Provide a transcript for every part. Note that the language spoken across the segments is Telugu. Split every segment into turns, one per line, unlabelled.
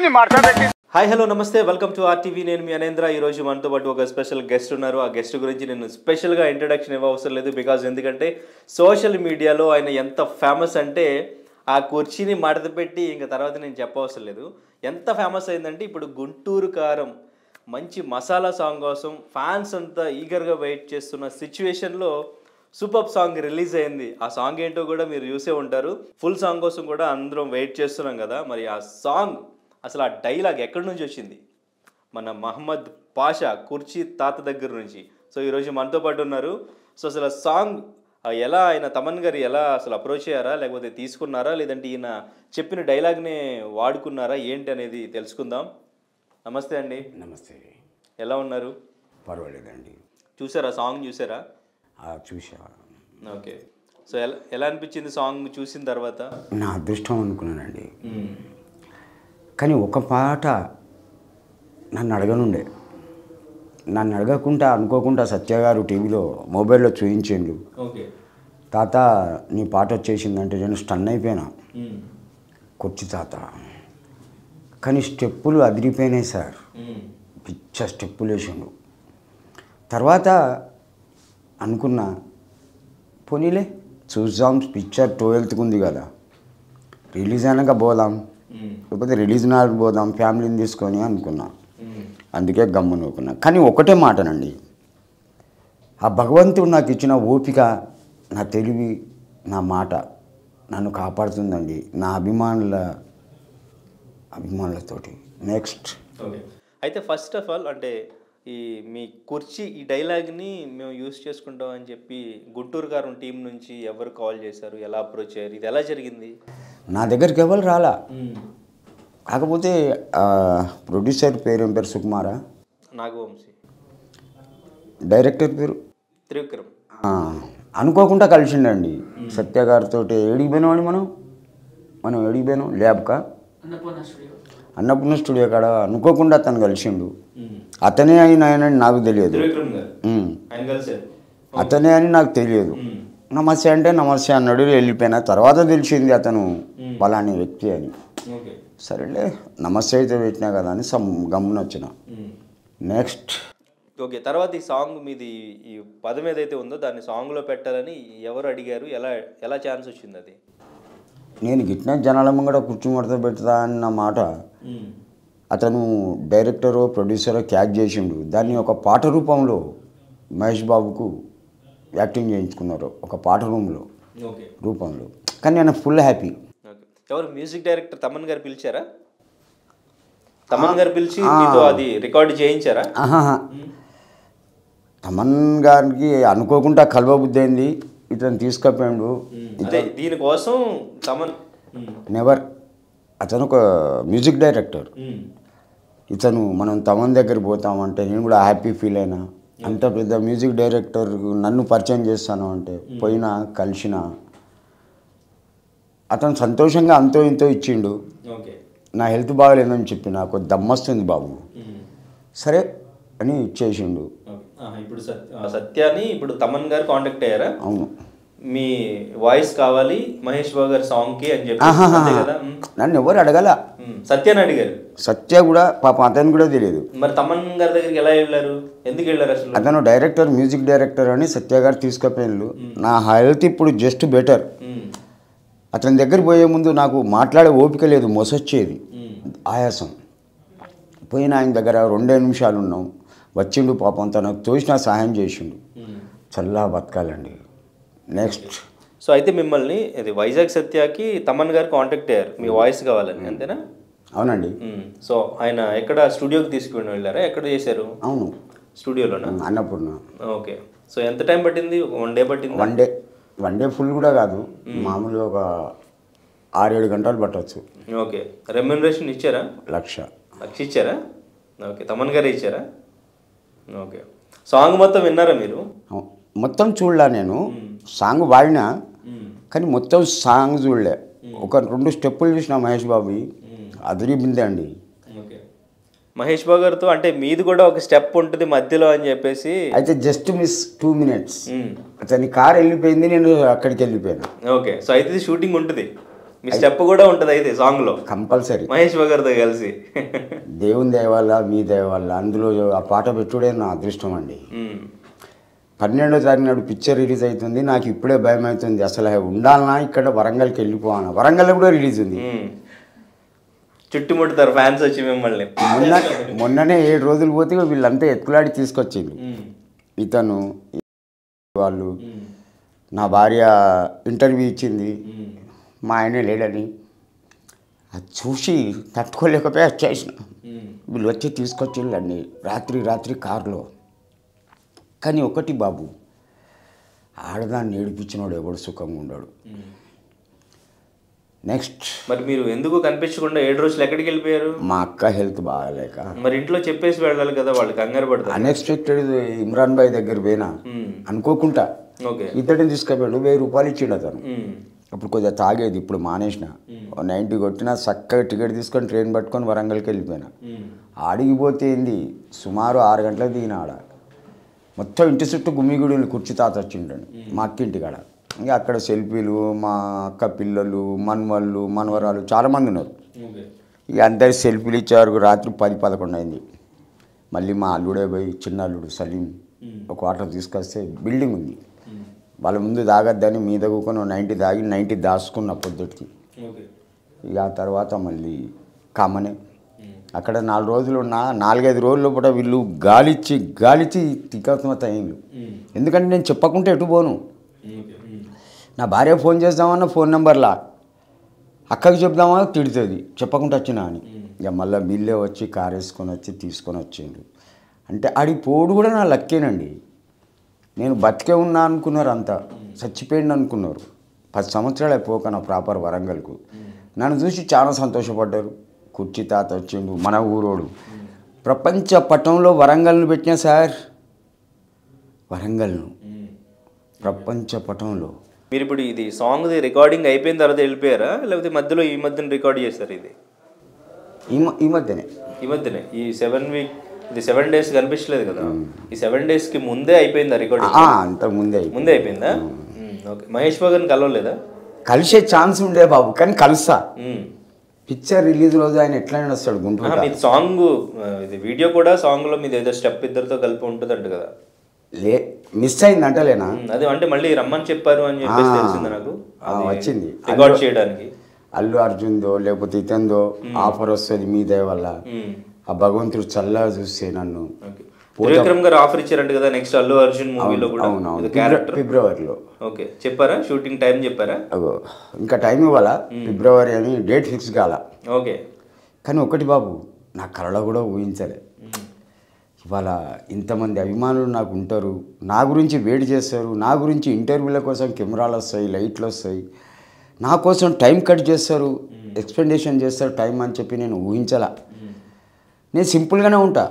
కుర్చీని మార్చబెట్టి
హాయ్ హలో నమస్తే వెల్కమ్ టు ఆర్టీవీ నేను మీ అనేంద్ర ఈ రోజు మనతో పాటు ఒక స్పెషల్ గెస్ట్ ఉన్నారు ఆ గెస్ట్ గురించి నేను స్పెషల్గా ఇంట్రడక్షన్ ఇవ్వవసరం లేదు బికాజ్ ఎందుకంటే సోషల్ మీడియాలో ఆయన ఎంత ఫేమస్ అంటే ఆ కుర్చీని మడత పెట్టి ఇంకా తర్వాత నేను చెప్పవసరం లేదు ఎంత ఫేమస్ అయిందంటే ఇప్పుడు గుంటూరు కారం మంచి మసాలా సాంగ్ కోసం ఫ్యాన్స్ అంతా ఈగర్గా వెయిట్ చేస్తున్న సిచ్యువేషన్లో సూపర్ సాంగ్ రిలీజ్ అయింది ఆ సాంగ్ ఏంటో కూడా మీరు చూసే ఉంటారు ఫుల్ సాంగ్ కోసం కూడా అందరం వెయిట్ చేస్తున్నాం కదా మరి ఆ సాంగ్ అసలు ఆ డైలాగ్ ఎక్కడి నుంచి వచ్చింది మన మహమ్మద్ పాషా కుర్చీ తాత దగ్గర నుంచి సో ఈరోజు మనతో పాటు ఉన్నారు సో అసలు ఆ సాంగ్ ఆ ఎలా ఆయన తమన్ గారు ఎలా అసలు అప్రోచ్ అయ్యారా లేకపోతే తీసుకున్నారా లేదంటే ఈయన చెప్పిన డైలాగ్నే వాడుకున్నారా ఏంటి అనేది తెలుసుకుందాం నమస్తే అండి
నమస్తే
ఎలా ఉన్నారు
పర్వాలేదండి
చూసారా సాంగ్ చూసారా
ఆ చూసా
ఓకే సో ఎలా ఎలా అనిపించింది సాంగ్ చూసిన తర్వాత
నా అదృష్టం అనుకున్నానండి కానీ ఒక పాట నన్ను అడగనుండే నన్ను అడగకుండా అనుకోకుండా సత్య గారు టీవీలో మొబైల్లో చూపించిండు
ఓకే
తాత నీ పాట వచ్చేసిందంటే నేను స్టన్ అయిపోయినా కుర్చీ తాత కానీ స్టెప్పులు అదిరిపోయినాయి సార్ పిచ్చ స్టెప్పులు వేసిండు తర్వాత అనుకున్నా పోనీలే చూద్దాం పిక్చర్ ట్వెల్త్కి ఉంది కదా రిలీజ్ అయినాక పోదాం లేకపోతే రిలీజ్ నాడు పోదాం ఫ్యామిలీని తీసుకొని అనుకున్నా అందుకే గమ్మునుకున్నా కానీ ఒకటే మాటనండి ఆ భగవంతుడు నాకు ఇచ్చిన ఓపిక నా తెలివి నా మాట నన్ను కాపాడుతుందండి నా అభిమానుల అభిమానులతోటి నెక్స్ట్
ఓకే అయితే ఫస్ట్ ఆఫ్ ఆల్ అంటే ఈ మీ కుర్చీ ఈ డైలాగ్ని మేము యూస్ చేసుకుంటాం అని చెప్పి గుంటూరు గారు టీం నుంచి ఎవరు కాల్ చేశారు ఎలా అప్రోచ్ అయ్యారు ఇది ఎలా జరిగింది
నా దగ్గరికి ఎవరు రాలా కాకపోతే ఆ, ప్రొడ్యూసర్ పేరు ఏం పేరు సుకుమారా
నాగవంశీ
డైరెక్టర్ పేరు
త్రివిక్రమ్
ఆ, అనుకోకుండా కలిసిండండి సత్య గారితో ఏడికి పోయినామండి మనం మనం ఏడికి పోయినాం ల్యాబ్కా అన్నపూర్ణ స్టూడియో కాడ అనుకోకుండా అతను కలిసిండు అతనే అయిన ఆయన అని నాకు తెలియదు
త్రివిక్రమ్ గారు
ఉమ్.
ఆయన కలిసారు
అతనే అని నాకు తెలియదు నమస్తే అంటే నమస్తే అన్నాడు వెళ్ళిపోయిన తర్వాత తెలిసింది అతను పలాని వ్యక్తి అని
ఓకే
సరేలే నమస్తే అయితే పెట్టినా కదా అని సమ్ గమ్మున వచ్చిన నెక్స్ట్
ఓకే తర్వాత ఈ సాంగ్ మీది ఈ పదం ఏదైతే ఉందో దాన్ని సాంగ్లో పెట్టాలని ఎవరు అడిగారు ఎలా ఎలా ఛాన్స్ వచ్చింది అది
నేను గిట్టిన జనాల ముంగడ కూర్చుమడత పెడతా అన్న మాట అతను డైరెక్టరో ప్రొడ్యూసరో క్యాచ్ చేసిండు దాన్ని ఒక పాట రూపంలో మహేష్ బాబుకు యాక్టింగ్ చేయించుకున్నారు ఒక పాట రూమ్లో
ఓకే
రూపంలో కానీ నేను ఫుల్ హ్యాపీ
ఓకే ఎవరు మ్యూజిక్ డైరెక్టర్ తమన్ గారు పిలిచారా తమన్ గారు పిలిచి మీతో అది రికార్డ్ చేయించారా
ఆహాహా తమన్ గారికి అనుకోకుండా కలవబుద్ధి అయింది ఇతను తీసుకపోయాడు
అదే దీనికోసం తమన్
నెవర్ అతను ఒక మ్యూజిక్ డైరెక్టర్ ఇతను మనం తమన్ దగ్గర పోతామంటే నేను కూడా హ్యాపీ ఫీల్ అయినా అంత పెద్ద మ్యూజిక్ డైరెక్టర్ నన్ను పరిచయం చేస్తాను అంటే పోయినా కలిసిన అతను సంతోషంగా అంతో ఇంతో ఇచ్చిండు
ఓకే
నా హెల్త్ బాగలేదని చెప్పి నాకు దమ్మొస్తుంది బాబు సరే అని ఇచ్చేసిండు
ఇప్పుడు సత్- ఆ, సత్యాని ఇప్పుడు తమన్ గారు కాంటాక్ట్ అయ్యారా
అవును
మీ వాయిస్ కావాలి మహేష్ బాబు గారి సాంగ్ కి అని చెప్పి
ఆహాహా.
అంతే కదా ఉమ్.
నన్ను ఎవరు అడగల
ఉమ్. సత్యాన్ని అడిగారు
సత్య కూడా పాప అతను కూడా తెలియదు
మరి తమన్ గారి దగ్గరికి ఎలా వెళ్ళారు ఎందుకు వెళ్ళారు అసలు
అతను డైరెక్టర్ మ్యూజిక్ డైరెక్టర్ అని సత్య గారు తీసుకుపోయినలు నా హెల్త్ ఇప్పుడు జస్ట్ బెటర్
ఉమ్.
అతని దగ్గర పోయే ముందు నాకు మాట్లాడే ఓపిక లేదు మొసొచ్చేది
ఉమ్.
ఆయాసం పోయిన ఆయన దగ్గర రెండే నిమిషాలు ఉన్నాం వచ్చిండు పాపం తనకు తోచిన సహాయం చేసిండు
ఉమ్.
చల్లా బతకాలండి నెక్స్ట్
సో అయితే మిమ్మల్ని ఇది వైజాగ్ సత్యాకి తమన్ గారు కాంటాక్ట్ అయ్యారు మీ వాయిస్ కావాలని అంతేనా
అవునండి
ఉమ్. సో ఆయన ఎక్కడ స్టూడియోకి తీసుకుని వెళ్ళారా ఎక్కడ చేశారు
అవును
స్టూడియోలోనా
అన్నపూర్ణ
ఓకే సో ఎంత టైం పట్టింది వన్ డే పట్టింది
one day one day full కూడా కాదు మామూలుగా ఒక ఆరేడు గంటలు పట్టవచ్చు
ఓకే రెమ్యునరేషన్ ఇచ్చారా
లక్ష
లక్ష ఇచ్చారా ఓకే తమన్ గారే ఇచ్చారా ఓకే సాంగ్ మొత్తం విన్నారా మీరు
అవు- మొత్తం చూడలా నేను సాంగ్ వాడినా కానీ మొత్తం సాంగ్ చూడలే ఒక రెండు స్టెప్పులు చూసిన మహేష్ బాబు అదిరిపిందే అండి
ఓకే మహేష్ బాబు గారితో అంటే మీది కూడా ఒక స్టెప్ ఉంటుంది మధ్యలో అని చెప్పేసి
అయితే జస్ట్ మిస్ టూ మినిట్స్
మ్మ్.
అతని కార్ వెళ్ళిపోయింది నేను అక్కడికి వెళ్ళిపోయాను
ఓకే సో అయితే ఇది షూటింగ్ ఉంటుంది మీ స్టెప్ కూడా ఉంటది అయితే సాంగ్ లో
కంపల్సరీ
మహేష్ బాబు కలిసి
దేవుని దయ వల్ల మీ దయ వల్ల అందులో ఆ పాట పెట్టుడే నా అదృష్టం అండి
ఉమ్,
పన్నెండో తారీఖు నాడు పిక్చర్ రిలీజ్ అవుతుంది నాకు ఇప్పుడే భయం అవుతుంది అసలు ఉండాలనా ఇక్కడ వరంగల్కి వెళ్ళిపోవాలా వరంగల్లో కూడా రిలీజ్ ఉంది
ఉమ్. చుట్టుముట్టుతారు ఫ్యాన్స్ వచ్చి మిమ్మల్ని
మొన్న మొన్ననే ఏడు రోజులు పోతే వీళ్ళంతా ఎత్తులాడి తీసుకొచ్చిండ్రు
ఉమ్,
ఇతను వాళ్ళు
ఉమ్,
నా భార్య ఇంటర్వ్యూ ఇచ్చింది
ఉమ్,
మా ఆయన లేడని అది చూసి తట్టుకోలేకపోయి వచ్చేసిన
ఉమ్,
వీళ్ళు వచ్చి తీసుకొచ్చిండ్రండి రాత్రి రాత్రి కారులో కానీ ఒకటి బాబు ఆడదాన్ని ఏడిపించినోడు ఎవడు సుఖంగా ఉండడు
ఉమ్.
నెక్స్ట్
మరి మీరు ఎందుకు కనిపించకుండా ఏడు రోజులు ఎక్కడికి వెళ్ళిపోయారు
మా అక్క హెల్త్ బాగాలేక
మరి ఇంట్లో చెప్పేసి వెళ్ళాలి కదా వాళ్ళు కంగారు పడతారు
అన్ఎక్స్పెక్టెడ్ ఇమ్రాన్ భాయ్ దగ్గర పోయినా
ఉమ్,
అనుకోకుండా
ఓకే
ఇతడిని తీసుకుపోయాడు వెయ్యి రూపాయలు ఇచ్చిండు అతను
ఉమ్,
అప్పుడు కొద్దిగా తాగేది ఇప్పుడు మానేసిన ఓ నైంటీ కొట్టినా చక్కగా టికెట్ తీసుకొని ట్రైన్ పట్టుకొని వరంగల్కి వెళ్ళిపోయినా
ఉమ్,
ఆడిగిపోతే ఏంది సుమారు ఆరు గంటలకు దిగిన ఆడ మొత్తం ఇంటి చుట్టూ గుమ్మిగుడులు కుర్చీ తాత వచ్చిండండి మా అక్క ఇంటి కాడ ఇంకా అక్కడ సెల్ఫీలు మా అక్క పిల్లలు మనవళ్ళు మనవరాలు చాలామంది ఉన్నారు
ఓకే
ఇక అందరు సెల్ఫీలు ఇచ్చారు రాత్రి పది పదకొండు అయింది మళ్ళీ మా అల్లుడే పోయి చిన్న అల్లుడు సలీం ఒక వాటర్ తీసుకొస్తే బిల్డింగ్ ఉంది
ఉమ్,
వాళ్ళ ముందు తాగద్దని మీద కూకొని నైంటీ తాగి నైంటీ దాచుకున్న పొద్దుటికి
ఓకే
ఇక ఆ తర్వాత మళ్ళీ కామనే అక్కడ నాలుగు రోజులు ఉన్న నాలుగైదు రోజుల పూట వీళ్ళు గాలిచ్చి గాలిచ్చి తిక్కమత అయింది
ఉమ్,
ఎందుకంటే నేను చెప్పకుంటే ఎటు పోను
ఓకే ఉమ్,
నా భార్య ఫోన్ చేద్దామన్న ఫోన్ నెంబర్లా అక్కకి చెప్దామా తిడుతుంది చెప్పకుండా వచ్చినా అని ఇక మళ్ళీ వీళ్ళే వచ్చి కారు వేసుకొని వచ్చి తీసుకొని వచ్చిండు అంటే ఆడి పోడు కూడా నా లక్కేనండి నేను బతికే ఉన్నా అనుకున్నారు అంతా చచ్చిపోయింది అనుకున్నారు పది సంవత్సరాలు అయిపోక నా ప్రాపర్ వరంగల్కు నన్ను చూసి చాలా సంతోషపడ్డారు కుర్చీ తాత వచ్చిండు మన ఊరోడు ప్రపంచ పటంలో వరంగల్ను పెట్టినా సార్ వరంగల్ను
ఉమ్.
ప్రపంచ పటంలో
మీరు ఇప్పుడు ఇది సాంగ్ది రికార్డింగ్ అయిపోయిన తర్వాత వెళ్ళిపోయారా లేకపోతే మధ్యలో ఈ మధ్యన రికార్డ్ చేశారు ఇది
ఈ మ- ఈ మధ్యనే
ఈ మధ్యనే ఈ సెవెన్ వీక్ ఇది సెవెన్ డేస్ కనిపించలేదు కదా ఈ సెవెన్ డేస్ కి ముందే అయిపోయిందా రికార్డింగ్
ఆ, అంతకు ముందే అయిపోయింది.
ముందే అయిపోయిందా ఉమ్, ఓకే మహేష్ బాబుని కలవలేదా
కలిసే ఛాన్స్ ఉండే బాబు కానీ కలుస్తా
ఉమ్.
పిక్చర్ రిలీజ్ రోజు ఆయన ఎట్లయినా వస్తాడు
ఆహా,
గుంటూరు
మీది సాంగ్ ఆ, ఇది వీడియో కూడా సాంగ్ లో మీది ఏదో స్టెప్ ఇద్దరితో కలిపి ఉంటుందంట కదా
లే మిస్ అయింది అంటలేనా
ఉమ్, అదే అంటే మళ్ళీ రమ్మని చెప్పారు అని చెప్పేసి
ఆ,
తెలిసింది నాకు
ఆ, వచ్చింది.
రికార్డ్ చేయడానికి
అల్లు అర్జున్దో లేకపోతే ఇతందో ఆఫర్ వస్తుంది మీ దయ వల్ల
ఉమ్,
ఆ భగవంతుడు చల్లగా చూస్తే నన్ను
ఓకే త్రివిక్రమ్ గారు ఆఫర్ ఇచ్చారంట కదా నెక్స్ట్ అల్లు అర్జున్ మూవీలో కూడా
అవునవును
క్యారెక్టర్
ఫిబ్రవరిలో
ఓకే చెప్పారా షూటింగ్ టైం చెప్పారా
అగో ఇంకా టైం ఇవ్వాలా ఫిబ్రవరి అని డేట్ ఫిక్స్ కాల
ఓకే
కానీ ఒకటి బాబు నా కళలో కూడా ఊహించలే
ఉమ్,
ఇవాళ ఇంతమంది అభిమానులు నాకు ఉంటారు నా గురించి వేడి చేస్తారు నా గురించి ఇంటర్వ్యూల కోసం కెమెరాలు వస్తాయి లైట్లు వస్తాయి నా కోసం టైం కట్ చేస్తారు ఎక్స్పెండేషన్ చేస్తారు టైం అని చెప్పి నేను ఊహించలా
ఉమ్,
నేను సింపుల్గానే ఉంటా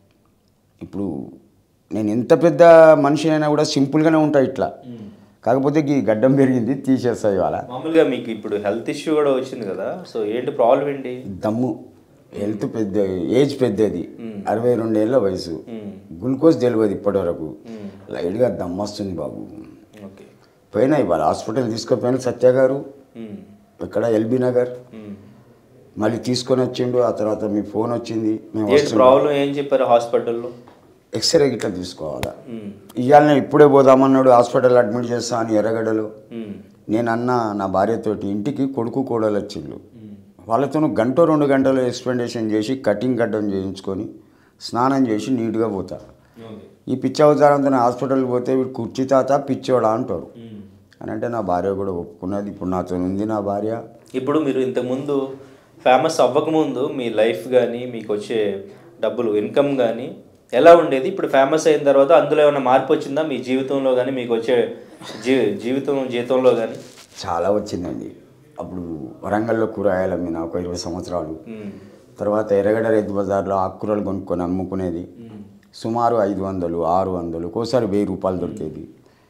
ఇప్పుడు నేను ఎంత పెద్ద మనిషి అయినా కూడా సింపుల్గానే ఉంటా ఇట్లా
ఉమ్.
కాకపోతే ఈ గడ్డం పెరిగింది తీసేస్తా ఇవాళ
మామూలుగా మీకు ఇప్పుడు హెల్త్ ఇష్యూ కూడా వచ్చింది కదా సో ఏంటి ప్రాబ్లం ఏంటి
దమ్ము హెల్త్ పెద్ద ఏజ్ పెద్దది అరవై రెండేళ్ళ వయసు
ఉమ్,
గ్లూకోజ్ తెలియదు ఇప్పటివరకు
ఉమ్,
లైట్గా దమ్ము వస్తుంది బాబు
ఓకే
పోయినా ఇవాళ హాస్పిటల్ తీసుకుపోయిన సత్య గారు
ఉమ్,
ఇక్కడ ఎల్బీ నగర్
ఉమ్.
మళ్ళీ తీసుకొని వచ్చిండు ఆ తర్వాత మీ ఫోన్ వచ్చింది మేము
ఏంటి
వస్తున్నాం
ప్రాబ్లం ఏం చెప్పారు హాస్పిటల్లో
ఎక్స్రే గిట్లా తీసుకోవాలా
ఉమ్,
ఇవాళ నేను ఇప్పుడే పోదామన్నాడు హాస్పిటల్ అడ్మిట్ చేస్తా అని ఎర్రగడ్డలో
ఉమ్,
నేను అన్న నా భార్యతోటి ఇంటికి కొడుకు కోడలు వచ్చిండు
ఉమ్,
వాళ్ళతో గంట రెండు గంటలు ఎక్స్పెండేషన్ చేసి కటింగ్ గడ్డం చేయించుకొని స్నానం చేసి నీట్గా పోతా
ఓకే
ఈ పిచ్చి అవతారంతో హాస్పిటల్ పోతే వీడు కుర్చీ తాత పిచ్చోడా అంటారు
ఉమ్.
అని అంటే నా భార్య కూడా ఒప్పుకున్నది ఇప్పుడు నాతో ఉంది నా భార్య
ఇప్పుడు మీరు ఇంతకుముందు ఫేమస్ అవ్వకముందు మీ లైఫ్ కానీ మీకు వచ్చే డబ్బులు ఇన్కమ్ కానీ ఎలా ఉండేది ఇప్పుడు ఫేమస్ అయిన తర్వాత అందులో ఏమైనా మార్పు వచ్చిందా మీ జీవితంలో కానీ మీకు వచ్చే జీ జీవితం జీతంలో కానీ
చాలా వచ్చిందండి అప్పుడు వరంగల్లో కూరగాయలు అమ్మిన ఒక ఇరవై సంవత్సరాలు తర్వాత ఎర్రగడ్డ రైతు బజార్లో ఆకుకూరలు కొనుక్కొని అమ్ముకునేది సుమారు ఐదు వందలు ఆరు వందలు ఒక్కోసారి వెయ్యి రూపాయలు దొరికేది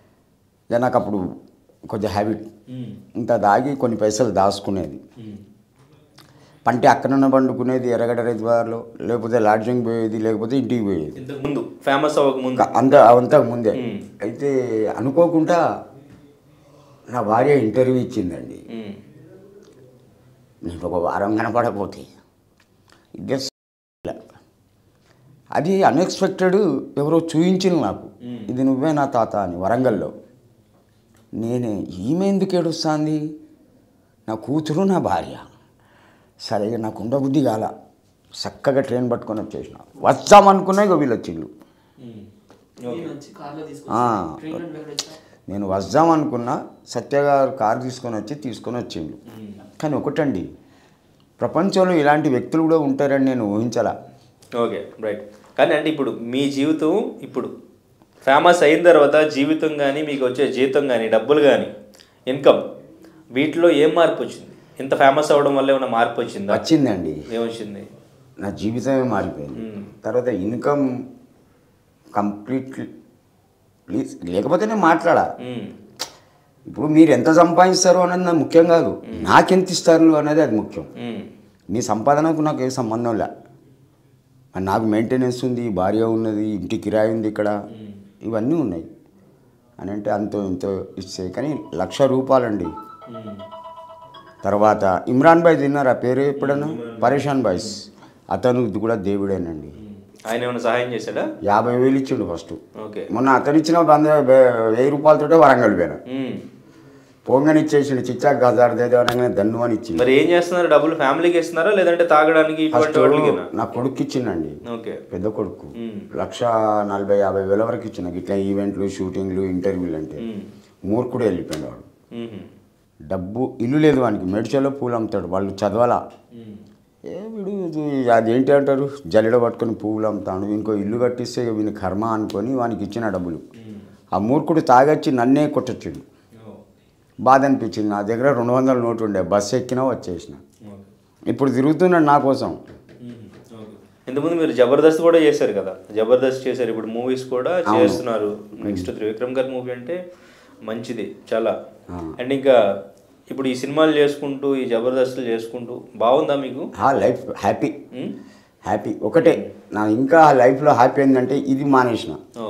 ఇక నాకు అప్పుడు కొంచెం హ్యాబిట్ ఇంత దాగి కొన్ని పైసలు దాచుకునేది పంటే అక్కడనే పండుకునేది ఎర్రగడ్డ రైతు బజార్లో లేకపోతే లాడ్జింగ్ పోయేది లేకపోతే ఇంటికి పోయేది
ఇంతకు ముందు ఫేమస్ అవ్వకముందు
ఇంకా అంత అంత ముందే
మ్మ్.
అయితే అనుకోకుండా నా భార్య ఇంటర్వ్యూ ఇచ్చిందండి
ఉమ్,
నేను ఒక వారం కనపడకపోతే గెస్ అది అన్ఎక్స్పెక్టెడ్ ఎవరో చూయించింది నాకు ఇది నువ్వే నా తాత అని వరంగల్లో నేనే ఈమె ఎందుకు ఏడుస్తుంది నా కూతురు నా భార్య సరే ఇక నాకు ఉండబుద్ధి కాల చక్కగా ట్రైన్ పట్టుకొని వచ్చేసిన వస్తామనుకున్నా ఇక వీళ్ళు వచ్చిండు
నేను వచ్చి కార్లో
ఆ.
తీసుకొచ్చి ట్రైన్ లో ఎక్కడ వచ్చా
నేను వద్దాం అనుకున్నా సత్య గారు కారు తీసుకొని వచ్చి తీసుకొని వచ్చిండు కానీ ఒకటండి ప్రపంచంలో ఇలాంటి వ్యక్తులు కూడా ఉంటారని నేను ఊహించలా
ఓకే రైట్ కానీ అంటే ఇప్పుడు మీ జీవితం ఇప్పుడు ఫేమస్ అయిన తర్వాత జీవితం కానీ మీకు వచ్చే జీతం కానీ డబ్బులు కానీ ఇన్కమ్ వీటిలో ఏం మార్పు వచ్చింది ఇంత ఫేమస్ అవ్వడం వల్ల ఏమైనా మార్పు వచ్చిందా
వచ్చిందండి
ఏమొచ్చింది
నా జీవితమే మారిపోయింది
మ్మ్.
తర్వాత ఇన్కమ్ కంప్లీట్లీ లేకపోతే నేను మాట్లాడా
మ్మ్.
ఇప్పుడు మీరు ఎంత సంపాదిస్తారు అనేది నాకు ముఖ్యం కాదు నాకెంత ఇస్తారు అనేది అది ముఖ్యం
మ్మ్.
నీ సంపాదనకు నాకు ఏ సంబంధం లే మరి నాకు మెయింటెనెన్స్ ఉంది భార్య ఉన్నది ఇంటి కిరాయి ఉంది ఇక్కడ ఇవన్నీ ఉన్నాయి అని అంటే అంతో ఇంతో ఇస్తే కానీ లక్ష రూపాయలండి
మ్మ్.
తర్వాత ఇమ్రాన్ భాయ్ తిన్నారా పేరు ఎప్పుడన్నా పరేషాన్ బాయ్స్ అతను ఇది కూడా దేవుడేనండి
ఆయన ఏమైనా సహాయం చేశాడా
యాభై వేలు ఇచ్చిండు ఫస్ట్
ఓకే
మొన్న అతను ఇచ్చిన వంద వే- వెయ్యి రూపాయలతోటే వరంగల్ పోయినా
మ్మ్.
పొంగని ఇచ్చేసిండు చిచ్చా గజార్ దేదో అనగానే దన్ను అని ఇచ్చిండు
మరి ఏం చేస్తున్నారు డబ్బులు ఫ్యామిలీకి ఇస్తున్నారా లేదంటే తాగడానికి
ఫస్ట్
ఇటువంటి వాటికి
నా కొడుకు ఇచ్చిండండి
ఓకే
పెద్ద కొడుకు
మ్మ్.
లక్ష నలభై యాభై వేల వరకు ఇచ్చిన ఇట్లా ఈవెంట్లు షూటింగ్లు ఇంటర్వ్యూలు అంటే
మ్మ్.
మూర్ఖుడు వెళ్ళిపోయాడు వాడు
మ్మ్.
డబ్బు ఇల్లు లేదు వానికి మెడిచల్లో పూలు అమ్ముతాడు వాళ్ళు చదవాలా
మ్మ్.
ఏ వీడు ఇది అదేంటి అంటారు జల్లెడ పట్టుకొని పువ్వులు అమ్ముతాడు ఇంకో ఇల్లు కట్టిస్తే ఇక వీని కర్మ అనుకొని వానికి ఇచ్చిన డబ్బులు
మ్మ్.
ఆ మూర్ఖుడు తాగొచ్చి నన్నే కొట్టొచ్చిండు
ఓ.
బాధ అనిపించింది నా దగ్గర రెండు వందల నోటు ఉండే బస్సు ఎక్కినా వచ్చేసిన
ఓకే.
ఇప్పుడు తిరుగుతున్నాడు నా కోసం
ఇంతకుముందు మీరు జబర్దస్త్ కూడా చేశారు కదా జబర్దస్త్ చేశారు ఇప్పుడు మూవీస్ కూడా చేస్తున్నారు నెక్స్ట్ త్రివిక్రమ్ గారి మూవీ అంటే మంచిది చాలా
ఆ.
అండ్ ఇంకా ఇప్పుడు ఈ సినిమాలు చేసుకుంటూ ఈ జబర్దస్త్లు చేసుకుంటూ బాగుందా మీకు
ఆ లైఫ్ హ్యాపీ
ఉమ్?
హ్యాపీ ఒకటే నా ఇంకా లైఫ్లో హ్యాపీ ఏంటంటే ఇది మానేసిన
ఓ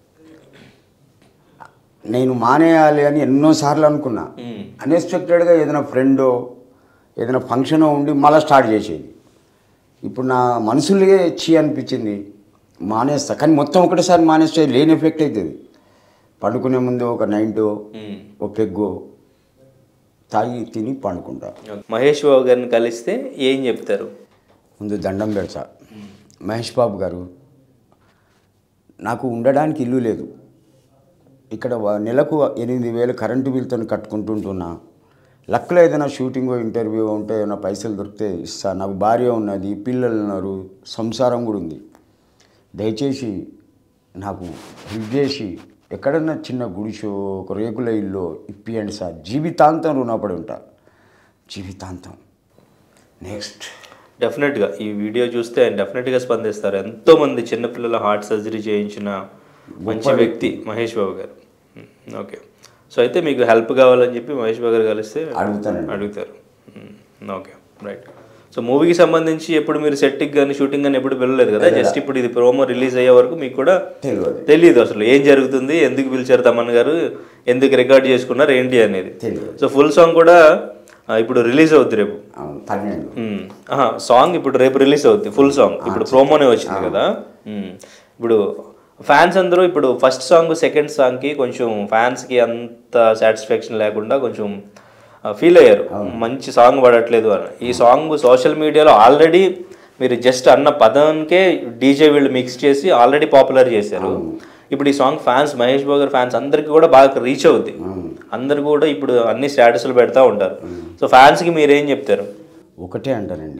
నేను మానేయాలి అని ఎన్నోసార్లు అనుకున్నా
ఉమ్.
అన్ఎక్స్పెక్టెడ్గా ఏదైనా ఫ్రెండో ఏదైనా ఫంక్షన్ ఉండి మళ్ళీ స్టార్ట్ చేసేది ఇప్పుడు నా మనసులే చీ అనిపించింది మానేస్తా కానీ మొత్తం ఒకటేసారి మానేస్తే లేని ఎఫెక్ట్ అవుతుంది పండుకునే ముందు ఒక నైంటో
ఉమ్.
ఒక పెగ్గో తాగి తిని పండుకుంటా
మహేష్ బాబు గారిని కలిస్తే ఏం చెప్తారు
ముందు దండం పెడతా మహేష్ బాబు గారు నాకు ఉండడానికి ఇల్లు లేదు ఇక్కడ వ- నెలకు ఎనిమిది వేలు కరెంటు బిల్తో కట్టుకుంటుంటున్నా లక్కలో ఏదైనా షూటింగ్ ఇంటర్వ్యూ ఉంటే ఏమైనా పైసలు దొరికితే ఇస్తా నాకు భార్య ఉన్నది పిల్లలు ఉన్నారు సంసారం కూడా ఉంది దయచేసి నాకు హెల్ప్ చేసి ఎక్కడన్నా చిన్న గుడిసో ఒక రేకుల ఇల్లు ఇప్పియండి సార్ జీవితాంతం రుణపడి ఉంటా జీవితాంతం నెక్స్ట్
డెఫినెట్గా ఈ వీడియో చూస్తే ఆయన డెఫినెట్గా స్పందిస్తారు ఎంతోమంది చిన్నపిల్లల హార్ట్ సర్జరీ చేయించిన మంచి వ్యక్తి మహేష్ బాబు గారు ఉమ్, ఓకే సో అయితే మీకు హెల్ప్ కావాలని చెప్పి మహేష్ బాబు గారు కలిస్తే
అడుగుతానండి.
అడుగుతారు ఉమ్, ఓకే రైట్ సో మూవీకి సంబంధించి ఎప్పుడు మీరు సెట్కి కానీ షూటింగ్ కానీ ఎప్పుడు వెళ్ళలేదు కదా జస్ట్ ఇప్పుడు ఇది ప్రోమో రిలీజ్ అయ్యే వరకు మీకు కూడా
తెలియదు
తెలియదు అసలు ఏం జరుగుతుంది ఎందుకు పిలిచారు తమన్ గారు ఎందుకు రికార్డ్ చేసుకున్నారు ఏంటి అనేది
తెలియదు
సో ఫుల్ సాంగ్ కూడా ఆ, ఇప్పుడు రిలీజ్ అవుద్ది రేపు
అవును, పన్నెండు
మ్మ్. ఆహా, సాంగ్ ఇప్పుడు రేపు రిలీజ్ అవుద్ది ఫుల్ సాంగ్ ఇప్పుడు ప్రోమోనే వచ్చింది కదా మ్మ్. ఇప్పుడు ఫ్యాన్స్ అందరూ ఇప్పుడు ఫస్ట్ సాంగ్ సెకండ్ సాంగ్కి కొంచెం ఫ్యాన్స్కి అంత సాటిస్ఫాక్షన్ లేకుండా కొంచెం ఫీల్ అయ్యారు మంచి సాంగ్ పడట్లేదు అని ఈ సాంగ్ సోషల్ మీడియాలో ఆల్రెడీ మీరు జస్ట్ అన్న పదానికే డీజే వీళ్ళు మిక్స్ చేసి ఆల్రెడీ పాపులర్ చేశారు ఇప్పుడు ఈ సాంగ్ ఫ్యాన్స్ మహేష్ బాబు గారి ఫ్యాన్స్ అందరికీ కూడా బాగా రీచ్ అవుద్ది అందరు కూడా ఇప్పుడు అన్ని స్టేటస్లు పెడతా ఉంటారు సో ఫ్యాన్స్కి మీరేం చెప్తారు
ఒకటే అంటానండి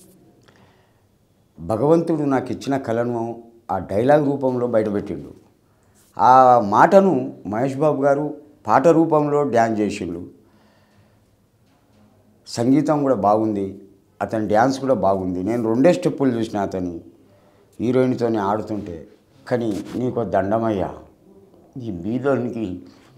భగవంతుడు నాకు ఇచ్చిన కళను ఆ డైలాగ్ రూపంలో బయటపెట్టిండు ఆ మాటను మహేష్ బాబు గారు పాట రూపంలో డ్యాన్స్ చేసిండు సంగీతం కూడా బాగుంది అతని డ్యాన్స్ కూడా బాగుంది నేను రెండే స్టెప్పులు చూసిన అతని హీరోయిన్తోనే ఆడుతుంటే కానీ నీకు దండమయ్యా ఈ బీదోనికి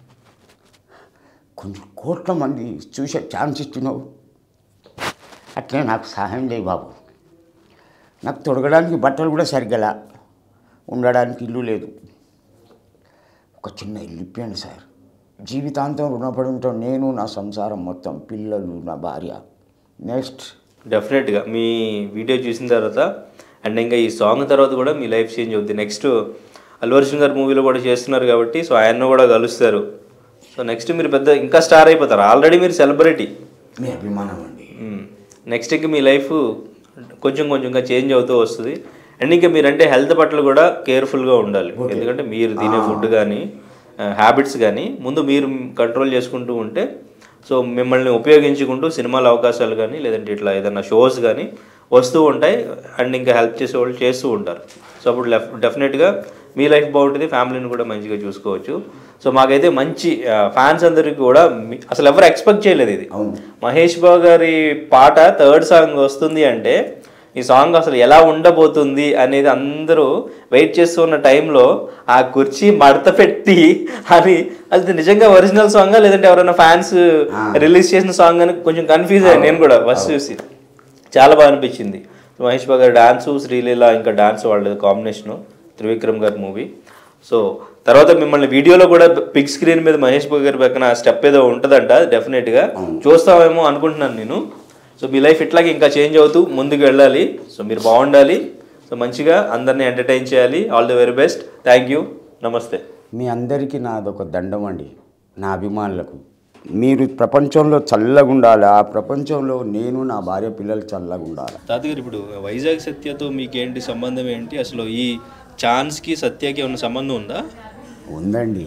కొన్ని కోట్ల మంది చూసే ఛాన్స్ ఇస్తున్నావు అట్లే నాకు సహాయం చేయి బాబు నాకు తొడగడానికి బట్టలు కూడా సరిగ్గా ఉండడానికి ఇల్లు లేదు ఒక చిన్న ఇల్లు ఇప్పాను సార్ జీవితాంతం రుణపడి ఉంటాం నేను నా సంసారం మొత్తం పిల్లలు నా భార్య నెక్స్ట్
డెఫినెట్గా మీ వీడియో చూసిన తర్వాత అండ్ ఇంకా ఈ సాంగ్ తర్వాత కూడా మీ లైఫ్ చేంజ్ అవుద్ది నెక్స్ట్ అల్లు అర్జున్ గారి మూవీలో కూడా చేస్తున్నారు కాబట్టి సో ఆయన్ను కూడా కలుస్తారు సో నెక్స్ట్ మీరు పెద్ద ఇంకా స్టార్ అయిపోతారు ఆల్రెడీ మీరు సెలబ్రిటీ
మీ అభిమానం అండి
నెక్స్ట్ ఇంకా మీ లైఫ్ కొంచెం కొంచెంగా చేంజ్ అవుతూ వస్తుంది అండ్ ఇంకా మీరంటే హెల్త్ పట్ల కూడా కేర్ఫుల్గా ఉండాలి ఎందుకంటే మీరు తినే ఫుడ్ కానీ హ్యాబిట్స్ కానీ ముందు మీరు కంట్రోల్ చేసుకుంటూ ఉంటే సో మిమ్మల్ని ఉపయోగించుకుంటూ సినిమాల అవకాశాలు కానీ లేదంటే ఇట్లా ఏదైనా షోస్ కానీ వస్తూ ఉంటాయి అండ్ ఇంకా హెల్ప్ చేసే వాళ్ళు చేస్తూ ఉంటారు సో అప్పుడు డెఫినెట్గా మీ లైఫ్ బాగుంటుంది ఫ్యామిలీని కూడా మంచిగా చూసుకోవచ్చు సో మాకైతే మంచి ఫ్యాన్స్ అందరికీ కూడా మీ- అసలు ఎవరు ఎక్స్పెక్ట్ చేయలేదు ఇది
అవును.
మహేష్ బాబు గారి పాట థర్డ్ సాంగ్ వస్తుంది అంటే ఈ సాంగ్ అసలు ఎలా ఉండబోతుంది అనేది అందరూ వెయిట్ చేస్తున్న టైంలో ఆ కుర్చీ మడత పెట్టి అని అది నిజంగా ఒరిజినల్ సాంగా లేదంటే ఎవరైనా ఫ్యాన్స్ రిలీజ్ చేసిన సాంగ్ అని కొంచెం కన్ఫ్యూజ్ అయ్యాను నేను కూడా ఫస్ట్ చూసి చాలా బాగా అనిపించింది మహేష్ బాబు గారి డాన్సు శ్రీలీల ఇంకా డాన్స్ వాళ్ళది కాంబినేషను త్రివిక్రమ్ గారి మూవీ సో తర్వాత మిమ్మల్ని వీడియోలో కూడా బిగ్ స్క్రీన్ మీద మహేష్ బాబు గారి పక్కన స్టెప్ ఏదో ఉంటుందంట డెఫినెట్గా చూస్తామేమో అనుకుంటున్నాను నేను సో మీ లైఫ్ ఇట్లాగే ఇంకా చేంజ్ అవుతూ ముందుకు వెళ్ళాలి సో మీరు బాగుండాలి సో మంచిగా అందరినీ ఎంటర్టైన్ చేయాలి all the very best thank you నమస్తే
మీ అందరికీ నాదొక దండం అండి నా అభిమానులకు మీరు ప్రపంచంలో చల్లగా ఉండాలి ఆ ప్రపంచంలో నేను నా భార్య పిల్లలు చల్లగా ఉండాలి
తాతగారు ఇప్పుడు వైజాగ్ సత్యతో మీకేంటి సంబంధం ఏంటి అసలు ఈ ఛాన్స్కి సత్యకి ఏమైనా సంబంధం ఉందా
ఉందండి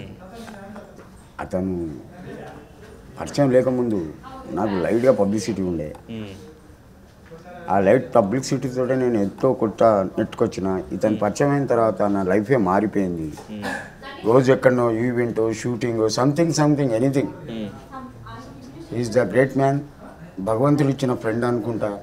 అతను పరిచయం లేకముందు నాకు లైట్గా పబ్లిసిటీ ఉండే ఆ లైట్ పబ్లిసిటీతో నేను ఎంతో కొట్ట నెట్టుకొచ్చిన ఇతను పరిచయం అయిన తర్వాత నా లైఫే మారిపోయింది రోజు ఎక్కడనో event shooting something something anything is the great man భగవంతుడు ఇచ్చిన ఫ్రెండ్ అనుకుంటా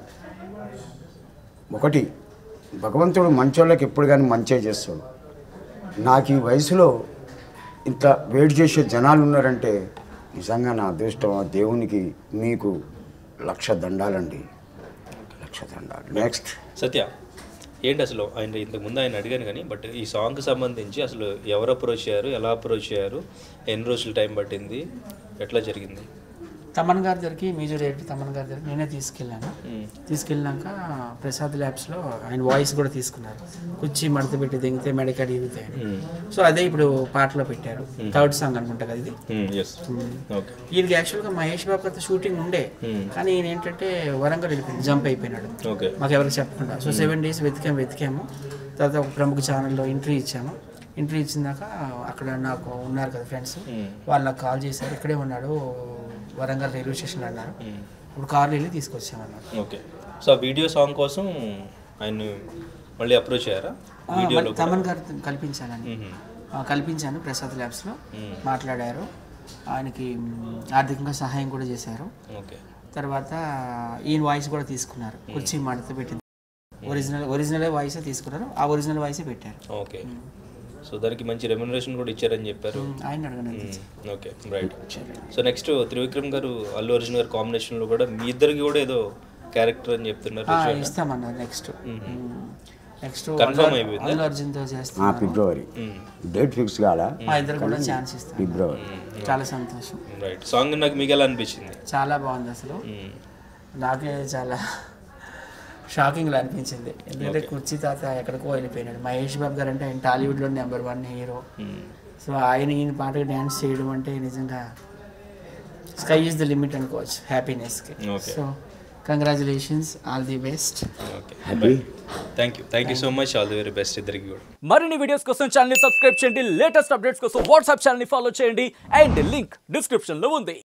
ఒకటి భగవంతుడు మంచోళ్ళకి ఎప్పుడు కానీ మంచే చేస్తాడు నాకు ఈ వయసులో ఇంత వెయిట్ చేసే జనాలు ఉన్నారంటే నిజంగా నా అదృష్టం ఆ దేవునికి మీకు లక్ష దండాలండి లక్ష దండాలు నెక్స్ట్
సత్య ఏంటి అసలు ఆయన ఇంతకు ముందు ఆయన అడిగాను కానీ బట్ ఈ సాంగ్కి సంబంధించి అసలు ఎవరు అప్రోచ్ అయ్యారు ఎలా అప్రోచ్ అయ్యారు ఎన్ని రోజులు టైం పట్టింది ఎట్లా జరిగింది
తమన్ గారి దగ్గరికి మ్యూజిక్ డైరెక్టర్ తమన్ గారి దగ్గరికి నేనే తీసుకెళ్ళాను తీసుకెళ్ళాక ప్రసాద్ ల్యాబ్స్లో ఆయన వాయిస్ కూడా తీసుకున్నారు కుర్చీ మడత పెట్టి దిగితే మెడకాడి ఇరుగుతాయి సో అదే ఇప్పుడు పాటలో పెట్టారు థర్డ్ సాంగ్ అనుకుంటా కదా ఇది
ఎస్ ఓకే
ఈయనకి యాక్చువల్గా మహేష్ బాబు గారితో షూటింగ్ ఉండే కానీ ఈయన ఏంటంటే వరంగల్ వెళ్ళిపోయింది జంప్ అయిపోయినాడు
ఓకే
మాకు ఎవరికి చెప్పకుండా సో సెవెన్ డేస్ వెతికాము వెతికాము తర్వాత ఒక ప్రముఖ ఛానల్లో ఎంట్రీ ఇచ్చాము ఎంట్రీ ఇచ్చిందాక అక్కడ నాకు ఉన్నారు కదా ఫ్రెండ్స్ వాళ్ళు నాకు కాల్ చేశారు ఇక్కడే ఉన్నాడు వరంగల్ రైల్వే స్టేషన్ అన్నారు ఇప్పుడు కార్లో వెళ్ళి తీసుకొచ్చామన్నారు
ఓకే సో ఆ వీడియో సాంగ్ కోసం ఆయన మళ్ళీ అప్రోచ్ అయ్యారా
ఆ, మళ్ళీ తమన్ గారు కల్పించాలని ఆ, కల్పించాను ప్రసాద్ ల్యాబ్స్లో మాట్లాడారు ఆయనకి మ్, ఆర్థికంగా సహాయం కూడా చేశారు
ఓకే
తర్వాత ఈయన వాయిస్ కూడా తీసుకున్నారు కుర్చీ మడత పెట్టింది ఒరిజినల్ ఒరిజినల్ వాయిసే తీసుకున్నారు ఆ ఒరిజినల్ వాయిసే పెట్టారు
ఓకే సో దానికి మంచి రెమ్యునరేషన్ కూడా ఇచ్చారని చెప్పారు
ఆయన అడగను
okay right so next Trivikram గారు అల్లు అర్జున్ గారు కాంబినేషన్లో కూడా మీ ఇద్దరికి కూడా ఏదో క్యారెక్టర్ అని చెప్తున్నారు
ఆ, ఇస్తామన్నారు నెక్స్ట్ నెక్స్ట్
Confirm అయిపోయిందా?
అల్లు అర్జున్తో
ఆ
చేస్తాం
ఫిబ్రవరి డేట్ ఫిక్స్ కాలా
మా ఇద్దరు కూడా ఛాన్స్ ఇస్తాం
ఫిబ్రవరి
చాలా సంతోషం
రైట్ సాంగ్ నాకు మీకు ఎలా అనిపించింది
చాలా బాగుంది అసలు
మ్మ్.
నాకే చాలా షాకింగ్లో అనిపించింది ఎందుకంటే కుర్చీ తాత ఎక్కడికో వెళ్ళిపోయినాడు మహేష్ బాబు గారు అంటే ఆయన టాలీవుడ్లో నెంబర్ వన్ హీరో
మ్మ్.
సో ఆయన ఈయన పాటకు డ్యాన్స్ చేయడం అంటే నిజంగా స్కై ఈజ్ ద లిమిట్ అనుకోవచ్చు హ్యాపీనెస్కి
Okay.
So congratulations all the best
okay
happy
thank you thank you so much all the very best ఇద్దరికి కూడా
మరిన్ని వీడియోస్ కోసం ఛానల్ ని సబ్స్క్రైబ్ చేయండి లేటెస్ట్ అప్డేట్స్ కోసం వాట్సాప్ ఛానల్ ని ఫాలో చేయండి అండ్ లింక్ డిస్క్రిప్షన్ లో ఉంది